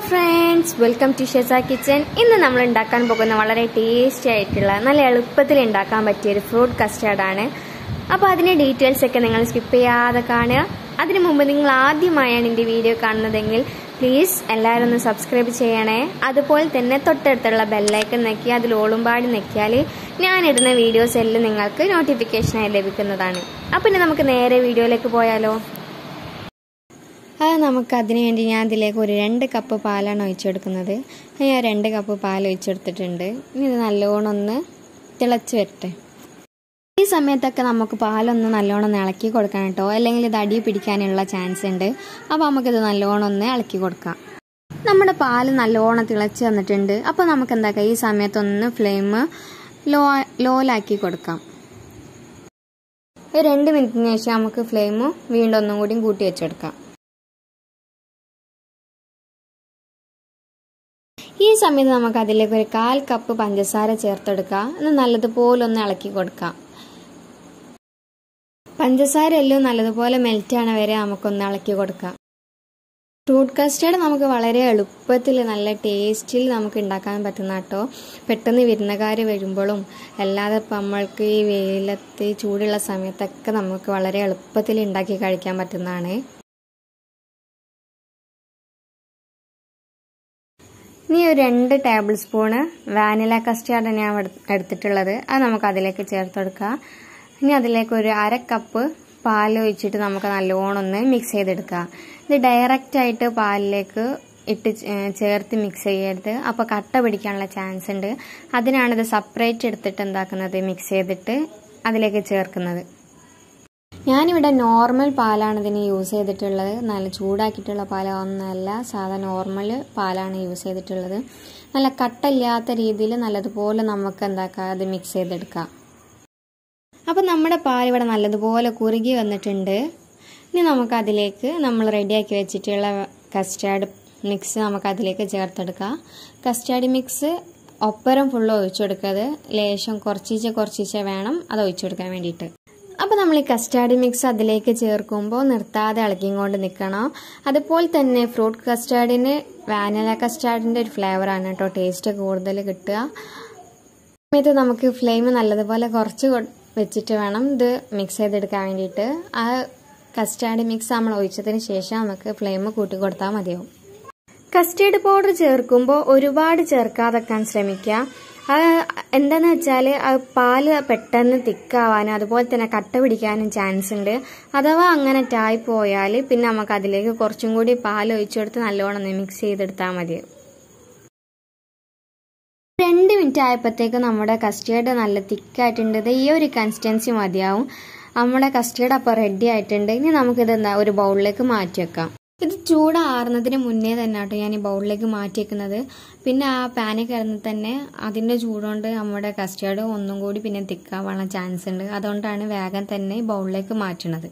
friends welcome to ഷെസ kitchen ഇന്ന് നമ്മൾ ഉണ്ടാക്കാൻ പോകുന്ന വളരെ ടേസ്റ്റി ആയിട്ടുള്ള നല്ല എളുപ്പത്തിൽ ഉണ്ടാക്കാൻ പറ്റിയ ഒരു ഫ്രൂട്ട് കസ്റ്റാർഡാണ് അപ്പോൾ അതിൻ്റെ ഡീറ്റെയിൽസ് ഒക്കെ നിങ്ങൾ സ്കിപ്പ് ചെയ്യാതെ കാണുക അതിനു മുമ്പ് നിങ്ങൾ ആദ്യമായാണ് എൻ്റെ വീഡിയോ കാണുന്നതെങ്കിൽ പ്ലീസ് എല്ലാവരും ഒന്ന് സബ്സ്ക്രൈബ് ചെയ്യണേ അതുപോലെ തന്നെ തൊട്ടടുത്തുള്ള ബെല്ലൈക്കൺ നെക്കി അതിൽ ഓളുംപാടി നെക്കിയാൽ ഞാനിടുന്ന വീഡിയോസ് എല്ലാം നിങ്ങൾക്ക് നോട്ടിഫിക്കേഷനായി ലഭിക്കുന്നതാണ് അപ്പം ഇനി നമുക്ക് നേരെ വീഡിയോയിലേക്ക് പോയാലോ അത് നമുക്ക് അതിന് വേണ്ടി ഞാൻ അതിലേക്ക് ഒരു രണ്ട് കപ്പ് പാലാണ് ഒഴിച്ചെടുക്കുന്നത് ഞാൻ രണ്ട് കപ്പ് പാൽ ഒഴിച്ചെടുത്തിട്ടുണ്ട് ഇനി ഇത് നല്ലോണം ഒന്ന് തിളച്ച് വരട്ടെ ഈ സമയത്തൊക്കെ നമുക്ക് പാലൊന്ന് നല്ലോണം ഒന്ന് ഇളക്കി കൊടുക്കണം കേട്ടോ അല്ലെങ്കിൽ ഇത് അടി പിടിക്കാനുള്ള ചാൻസ് ഉണ്ട് അപ്പോൾ നമുക്കിത് നല്ലോണം ഒന്ന് ഇളക്കി കൊടുക്കാം നമ്മുടെ പാല് നല്ലോണം തിളച്ച് വന്നിട്ടുണ്ട് അപ്പോൾ നമുക്ക് എന്താക്കാം ഈ സമയത്തൊന്ന് ഫ്ലെയിം ലോ ലോലാക്കി കൊടുക്കാം ഒരു രണ്ട് മിനിറ്റിന് ശേഷം നമുക്ക് ഫ്ലെയിം വീണ്ടും ഒന്നും കൂടി കൂട്ടി വെച്ചെടുക്കാം ഈ സമയത്ത് നമുക്ക് അതിലേക്ക് ഒരു കാൽ കപ്പ് പഞ്ചസാര ചേർത്തെടുക്കുക എന്ന് നല്ലതുപോലെ ഒന്ന് ഇളക്കി കൊടുക്കാം പഞ്ചസാര എല്ലാം നല്ലതുപോലെ മെൽറ്റ് ആണ വരെ നമുക്കൊന്ന് ഇളക്കി കൊടുക്കാം ഫ്രൂട്ട് കസ്റ്റേർഡ് നമുക്ക് വളരെ എളുപ്പത്തിൽ നല്ല ടേസ്റ്റിൽ നമുക്ക് ഉണ്ടാക്കാൻ പറ്റുന്ന കേട്ടോ പെട്ടെന്ന് വിരുന്നുകാർ വരുമ്പോഴും അല്ലാതെ ഇപ്പം നമ്മൾക്ക് ഈ വെയിലത്ത് ചൂടുള്ള സമയത്തൊക്കെ നമുക്ക് വളരെ എളുപ്പത്തിൽ ഉണ്ടാക്കി കഴിക്കാൻ പറ്റുന്നതാണ് ഇനി ഒരു രണ്ട് ടേബിൾ സ്പൂണ് വാനില കസ്റ്റാർഡ് ഞാൻ എടുത്തിട്ടുള്ളത് അത് നമുക്ക് അതിലേക്ക് ചേർത്തെടുക്കാം ഇനി അതിലേക്ക് ഒരു അര കപ്പ് പാൽ ഒഴിച്ചിട്ട് നമുക്ക് നല്ലോണം ഒന്ന് മിക്സ് ചെയ്തെടുക്കാം ഇത് ഡയറക്റ്റ് ആയിട്ട് പാലിലേക്ക് ഇട്ട് ചേർത്ത് മിക്സ് ചെയ്യരുത് അപ്പോൾ കട്ട പിടിക്കാനുള്ള ചാൻസ് ഉണ്ട് അതിനാണ് ഇത് സെപ്പറേറ്റ് എടുത്തിട്ട് എന്താക്കുന്നത് മിക്സ് ചെയ്തിട്ട് അതിലേക്ക് ചേർക്കുന്നത് ഞാനിവിടെ നോർമൽ പാലാണ് ഇതിന് യൂസ് ചെയ്തിട്ടുള്ളത് നല്ല ചൂടാക്കിയിട്ടുള്ള പാലൊന്നല്ല സാധാ നോർമൽ പാലാണ് യൂസ് ചെയ്തിട്ടുള്ളത് നല്ല കട്ടയില്ലാത്ത രീതിയിൽ നല്ലതുപോലെ നമുക്ക് എന്താക്കാം അത് മിക്സ് ചെയ്തെടുക്കാം അപ്പം നമ്മുടെ പാൽ ഇവിടെ നല്ലതുപോലെ കുറുകി വന്നിട്ടുണ്ട് ഇനി നമുക്ക് അതിലേക്ക് നമ്മൾ റെഡിയാക്കി വെച്ചിട്ടുള്ള കസ്റ്റാർഡ് മിക്സ് നമുക്ക് അതിലേക്ക് ചേർത്തെടുക്കാം കസ്റ്റാർഡ് മിക്സ് ഒപ്പരം ഫുള്ള് ഒഴിച്ചെടുക്കത് ലേശം കുറച്ചീച്ച കുറച്ചീച്ച വേണം അത് ഒഴിച്ചെടുക്കാൻ വേണ്ടിയിട്ട് അപ്പോൾ നമ്മൾ ഈ കസ്റ്റാർഡ് മിക്സ് അതിലേക്ക് ചേർക്കുമ്പോൾ നിർത്താതെ ഇളക്കിക്കൊണ്ട് നിൽക്കണം അതുപോലെ തന്നെ ഫ്രൂട്ട് കസ്റ്റാർഡിന് വാനില കസ്റ്റാർഡിൻ്റെ ഒരു ഫ്ലേവറാണ് കേട്ടോ ടേസ്റ്റ് കൂടുതൽ കിട്ടുക സമയത്ത് നമുക്ക് ഫ്ലെയിം നല്ലതുപോലെ കുറച്ച് വെച്ചിട്ട് വേണം ഇത് മിക്സ് ചെയ്തെടുക്കാൻ വേണ്ടിയിട്ട് ആ കസ്റ്റാർഡ് മിക്സ് നമ്മൾ ഒഴിച്ചതിന് ശേഷം നമുക്ക് ഫ്ലെയിം കൂട്ടി കൊടുത്താൽ മതിയാവും കസ്റ്റേർഡ് പൗഡർ ചേർക്കുമ്പോൾ ഒരുപാട് ചേർക്കാതെക്കാൻ ശ്രമിക്കുക അത് എന്താന്ന് വെച്ചാൽ പാല് പെട്ടെന്ന് തിക്കാവാനും അതുപോലെ തന്നെ കട്ട പിടിക്കാനും ചാൻസ് ഉണ്ട് അഥവാ അങ്ങനെ ടായി പോയാൽ പിന്നെ നമുക്ക് അതിലേക്ക് കുറച്ചും കൂടി പാൽ ഒഴിച്ചെടുത്ത് നല്ലോണം മിക്സ് ചെയ്തെടുത്താൽ മതി രണ്ട് മിനിറ്റ് ആയപ്പോഴത്തേക്ക് നമ്മുടെ കസ്റ്റേർഡ് നല്ല തിക്കായിട്ടുണ്ട് ഈ ഒരു കൺസിസ്റ്റൻസി മതിയാവും നമ്മുടെ കസ്റ്റേർഡ് അപ്പോൾ റെഡി ആയിട്ടുണ്ട് ഇനി നമുക്കിത് എന്താ ഒരു ബൗളിലേക്ക് മാറ്റി വെക്കാം ഇത് ചൂടാറുന്നതിന് മുന്നേ തന്നെ കേട്ടോ ഞാൻ ഈ ബൗളിലേക്ക് മാറ്റി വെക്കുന്നത് പിന്നെ ആ പാനിൽ കിടന്ന് തന്നെ അതിൻ്റെ ചൂടുകൊണ്ട് നമ്മുടെ കസ്റ്റേർഡ് ഒന്നും കൂടി പിന്നെ തിക്കാവാനുള്ള ചാൻസ് ഉണ്ട് അതുകൊണ്ടാണ് വേഗം തന്നെ ഈ ബൗളിലേക്ക് മാറ്റുന്നത്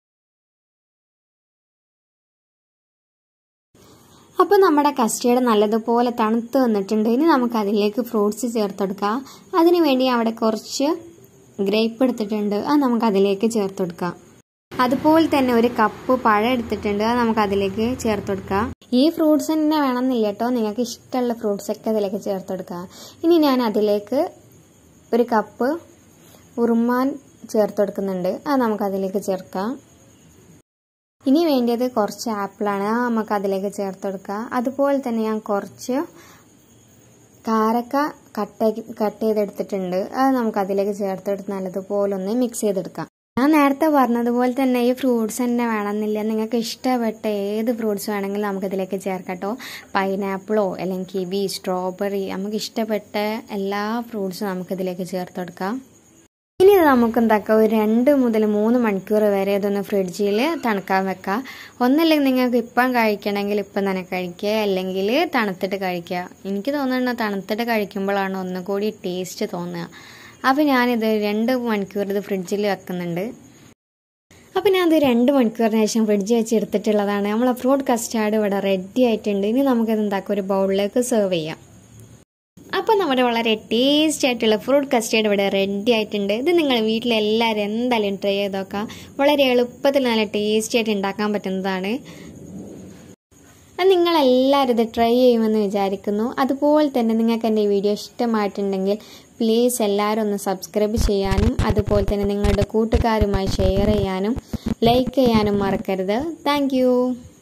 അപ്പോൾ നമ്മുടെ കസ്റ്റേർഡ് നല്ലതുപോലെ തണുത്ത് വന്നിട്ടുണ്ട് ഇനി നമുക്ക് അതിലേക്ക് ഫ്രൂട്ട്സ് ചേർത്തെടുക്കാം അതിനു വേണ്ടി അവിടെ കുറച്ച് ഗ്രേപ്പ് എടുത്തിട്ടുണ്ട് അത് നമുക്ക് അതിലേക്ക് ചേർത്തെടുക്കാം അതുപോലെ തന്നെ ഒരു കപ്പ് പഴം എടുത്തിട്ടുണ്ട് അത് നമുക്ക് അതിലേക്ക് ചേർത്ത് കൊടുക്കാം ഈ ഫ്രൂട്ട്സ് തന്നെ വേണമെന്നില്ല കേട്ടോ നിങ്ങൾക്ക് ഇഷ്ടമുള്ള ഫ്രൂട്ട്സ് ഒക്കെ അതിലേക്ക് ചേർത്ത് കൊടുക്കാം ഇനി ഞാൻ അതിലേക്ക് ഒരു കപ്പ് ഉറുമാൻ ചേർത്ത് കൊടുക്കുന്നുണ്ട് അത് നമുക്ക് അതിലേക്ക് ചേർക്കാം ഇനി വേണ്ടത് കുറച്ച് ആപ്പിളാണ് അത് നമുക്ക് അതിലേക്ക് ചേർത്ത് കൊടുക്കാം അതുപോലെ തന്നെ ഞാൻ കുറച്ച് കാരക്ക കട്ട് കട്ട് ചെയ്തെടുത്തിട്ടുണ്ട് അത് നമുക്ക് അതിലേക്ക് ചേർത്തെടുത്ത് നല്ലതുപോലെ ഒന്ന് മിക്സ് ചെയ്തെടുക്കാം ഞാൻ നേരത്തെ പറഞ്ഞതുപോലെ തന്നെ ഈ ഫ്രൂട്ട്സ് തന്നെ വേണമെന്നില്ല നിങ്ങൾക്ക് ഇഷ്ടപ്പെട്ട ഏത് ഫ്രൂട്ട്സ് വേണമെങ്കിലും നമുക്കിതിലേക്ക് ചേർക്കട്ടോ പൈനാപ്പിളോ അല്ലെങ്കിൽ കിവി സ്ട്രോബെറി നമുക്ക് ഇഷ്ടപ്പെട്ട എല്ലാ ഫ്രൂട്ട്സും നമുക്കിതിലേക്ക് ചേർത്തെടുക്കാം ഇനി ഇത് നമുക്ക് എന്താക്കാം ഒരു രണ്ട് മുതൽ മൂന്ന് മണിക്കൂർ വരെ ഇതൊന്ന് ഫ്രിഡ്ജിൽ തണുക്കാൻ വെക്കാം ഒന്നല്ലെങ്കിൽ നിങ്ങൾക്ക് ഇപ്പം കഴിക്കണമെങ്കിൽ ഇപ്പം തന്നെ കഴിക്കുക അല്ലെങ്കിൽ തണുത്തിട്ട് കഴിക്കുക എനിക്ക് തോന്നുന്നത് തണുത്തിട്ട് കഴിക്കുമ്പോഴാണ് ഒന്നുകൂടി ടേസ്റ്റ് തോന്നുക അപ്പോൾ ഞാനിത് രണ്ട് മണിക്കൂർ ഇത് ഫ്രിഡ്ജിൽ വെക്കുന്നുണ്ട് അപ്പോൾ ഞാനത് രണ്ട് മണിക്കൂറിന് ശേഷം ഫ്രിഡ്ജിൽ വെച്ച് എടുത്തിട്ടുള്ളതാണ് നമ്മളെ ഫ്രൂട്ട് കസ്റ്റാർഡ് ഇവിടെ റെഡി ആയിട്ടുണ്ട് ഇനി നമുക്കിത് എന്താക്കാം ഒരു ബൗളിലേക്ക് സെർവ് ചെയ്യാം അപ്പോൾ നമ്മുടെ വളരെ ടേസ്റ്റി ആയിട്ടുള്ള ഫ്രൂട്ട് കസ്റ്റേർഡ് ഇവിടെ റെഡി ആയിട്ടുണ്ട് ഇത് നിങ്ങൾ വീട്ടിലെല്ലാവരും എന്തായാലും ട്രൈ ചെയ്ത് നോക്കാം വളരെ എളുപ്പത്തിൽ നല്ല ടേസ്റ്റി ആയിട്ട് ഉണ്ടാക്കാൻ പറ്റുന്നതാണ് അത് നിങ്ങളെല്ലാവരും ഇത് ട്രൈ ചെയ്യുമെന്ന് വിചാരിക്കുന്നു അതുപോലെ തന്നെ നിങ്ങൾക്ക് എൻ്റെ വീഡിയോ ഇഷ്ടമായിട്ടുണ്ടെങ്കിൽ പ്ലീസ് എല്ലാവരും ഒന്ന് സബ്സ്ക്രൈബ് ചെയ്യാനും അതുപോലെ തന്നെ നിങ്ങളുടെ കൂട്ടുകാരുമായി ഷെയർ ചെയ്യാനും ലൈക്ക് ചെയ്യാനും മറക്കരുത് താങ്ക്